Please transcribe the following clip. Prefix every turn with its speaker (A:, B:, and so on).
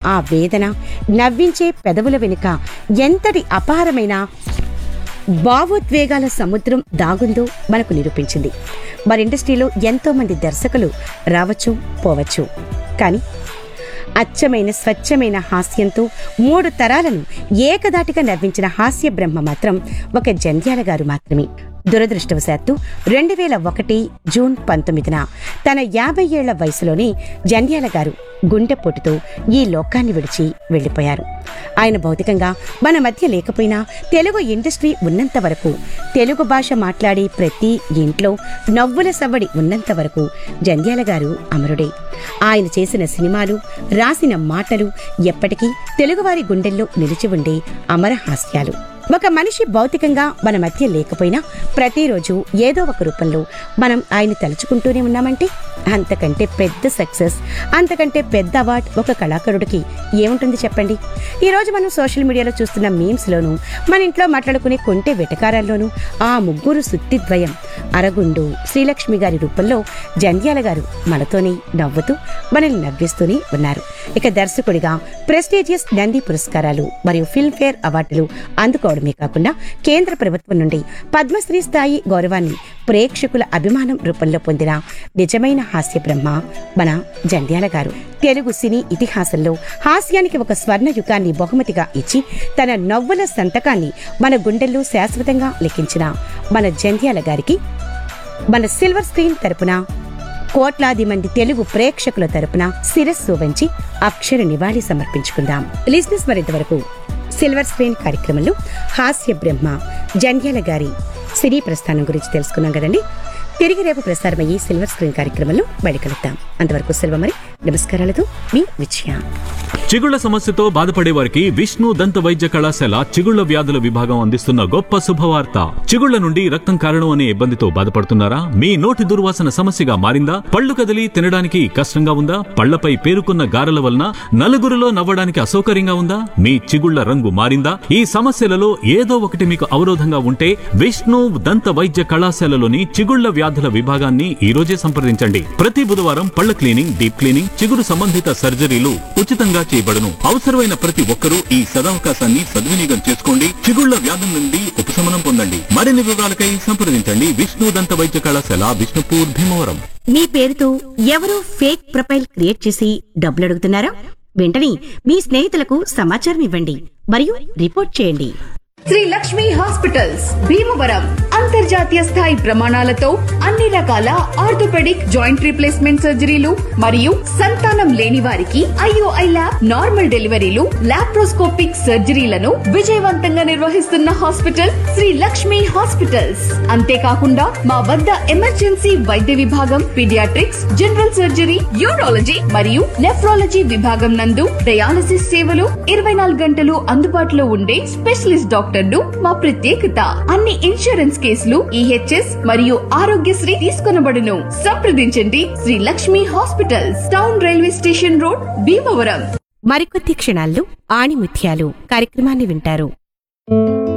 A: ఆ వేదన నవ్వించే పెదవుల వెనుక ఎంతటి అపారమైన భావోద్వేగాల సముద్రం దాగుందో మనకు నిరూపించింది మరి ఇండస్ట్రీలో ఎంతో మంది దర్శకులు రావచ్చు పోవచ్చు కానీ అచ్చమైన స్వచ్ఛమైన హాస్యంతో మూడు తరాలను ఏకదాటిగా నవ్వించిన హాస్య బ్రహ్మ మాత్రం ఒక జంధ్యాల గారు మాత్రమే దురదృష్టవశాత్తు రెండు వేల ఒకటి జూన్ పంతొమ్మిదిన తన యాభై ఏళ్ల వయసులోనే జంధ్యాల గారు గుండెపోటుతో ఈ లోకాన్ని విడిచి వెళ్లిపోయారు ఆయన భౌతికంగా మన మధ్య లేకపోయినా తెలుగు ఇండస్ట్రీ ఉన్నంత వరకు తెలుగు భాష మాట్లాడే ప్రతి ఇంట్లో నవ్వుల సవ్వడి ఉన్నంత వరకు జంధ్యాల గారు అమరుడే ఆయన చేసిన సినిమాలు రాసిన మాటలు ఎప్పటికీ తెలుగువారి గుండెల్లో నిలిచి ఉండే అమర హాస్యాలు ఒక మనిషి భౌతికంగా మన మధ్య లేకపోయినా ప్రతిరోజు ఏదో ఒక రూపంలో మనం ఆయన తలుచుకుంటూనే ఉన్నామంటే అంతకంటే పెద్ద సక్సెస్ అంతకంటే పెద్ద అవార్డ్ ఒక కళాకారుడికి ఏముంటుంది చెప్పండి ఈ రోజు మనం సోషల్ మీడియాలో చూస్తున్న మీమ్స్ లోను మన ఇంట్లో మాట్లాడుకునే కొంటె వెటకారాల్లోనూ ఆ ముగ్గురు సుత్తిద్వయం అరగుండు శ్రీలక్ష్మి గారి రూపంలో జంధ్యాల గారు మనతోనే నవ్వుతూ మనల్ని నవ్విస్తూనే ఉన్నారు ఇక దర్శకుడిగా ప్రెస్టీజియస్ నంది పురస్కారాలు మరియు ఫిల్మ్ఫేర్ అవార్డులు అందుకోవడమే కాకుండా కేంద్ర ప్రభుత్వం నుండి పద్మశ్రీ స్థాయి గౌరవాన్ని ప్రేక్షకుల అభిమానం రూపంలో పొందిన నిజమైన హాస్య బ్రహ్మ మన జంధ్యాల గారు తెలుగు సినీ ఇతిహాసంలో హాస్యానికి ఒక స్వర్ణ యుగాన్ని బహుమతిగా ఇచ్చి తన నవ్వుల సంతకాన్ని మన గుండెల్లో శాశ్వతంగా లిఖించిన మన జంధ్యాల గారికి మన సిల్వర్ స్క్రీన్ తరపున కోట్లాది మంది తెలుగు ప్రేక్షకుల తరపున శిరస్సు వంచి అక్షర నివాళి సమర్పించుకుందాం లిజినెస్ మరింతవరకు సిల్వర్ స్క్రీన్ కార్యక్రమంలో హాస్య బ్రహ్మ జంధ్యాల గారి సినీ ప్రస్థానం గురించి తెలుసుకున్నాం కదండి తిరిగి రేపు ప్రసారమయ్యే సిల్వర్ స్క్రీన్ కార్యక్రమంలో బయట కలుద్దాం అంతవరకు సెలవు మరి నమస్కారాలతో మీ విజయ
B: చిగుళ్ల సమస్యతో బాధపడే వారికి విష్ణు దంత వైద్య కళాశాల చిగుళ్ల వ్యాధుల విభాగం అందిస్తున్న గొప్ప శుభవార్త చిగుళ్ల నుండి రక్తం కారణం అనే ఇబ్బందితో బాధపడుతున్నారా మీ నోటి దుర్వాసన సమస్యగా మారిందా పళ్ళు కదిలి తినడానికి కష్టంగా ఉందా పళ్లపై పేరుకున్న గారెల వలన నలుగురిలో నవ్వడానికి అసౌకర్యంగా ఉందా మీ చిగుళ్ల రంగు మారిందా ఈ సమస్యలలో ఏదో ఒకటి మీకు అవరోధంగా ఉంటే విష్ణు దంత వైద్య కళాశాలలోని చిగుళ్ల వ్యాధుల విభాగాన్ని ఈ రోజే సంప్రదించండి ప్రతి బుధవారం పళ్ల క్లీనింగ్ డీప్ క్లీనింగ్ చిగురు సంబంధిత సర్జరీలు ఉచితంగా చేయబడును అవసరమైన ప్రతి ఒక్కరూ ఈ సదవకాశాన్ని సద్వినియోగం చేసుకోండి చిగుళ్ల వ్యాధుల నుండి ఉపశమనం పొందండి మరిన్ని వివరాలకై సంప్రదించండి విష్ణు దంత వైద్య కళాశాల విష్ణుపూర్ భీమవరం
A: మీ పేరుతో ఎవరో ఫేక్ ప్రొఫైల్ క్రియేట్ చేసి డబ్బులు అడుగుతున్నారా వెంటనే మీ స్నేహితులకు సమాచారం ఇవ్వండి మరియు రిపోర్ట్ చేయండి
C: శ్రీ లక్ష్మి హాస్పిటల్స్ భీమవరం అంతర్జాతీయ స్థాయి ప్రమాణాలతో అన్ని రకాల ఆర్థోపెడిక్ జాయింట్ రీప్లేస్మెంట్ సర్జరీలు మరియు సంతానం లేని వారికి ఐఓఐ ల్యాబ్ నార్మల్ డెలివరీలు లాప్రోస్కోపిక్ సర్జరీలను విజయవంతంగా నిర్వహిస్తున్న హాస్పిటల్ శ్రీ లక్ష్మి హాస్పిటల్స్ అంతేకాకుండా మా వద్ద ఎమర్జెన్సీ వైద్య విభాగం పీడియాట్రిక్స్ జనరల్ సర్జరీ యూరాలజీ మరియు నెఫ్రాలజీ విభాగం నందు డయాలసిస్ సేవలు ఇరవై నాలుగు గంటలు అందుబాటులో ఉండే స్పెషలిస్ట్ డాక్టర్లు మా ప్రత్యేకత అన్ని ఇన్సూరెన్స్ కేసులు ఈహెచ్ఎస్ మరియు ఆరోగ్యశ్రీ తీసుకొనబడును సంప్రదించండి Sri Lakshmi hospitals town railway station road Bhimavaram
A: మరికొద్ది క్షణాల్లో ఆణిముత్యాలు కార్యక్రమాన్ని వింటారు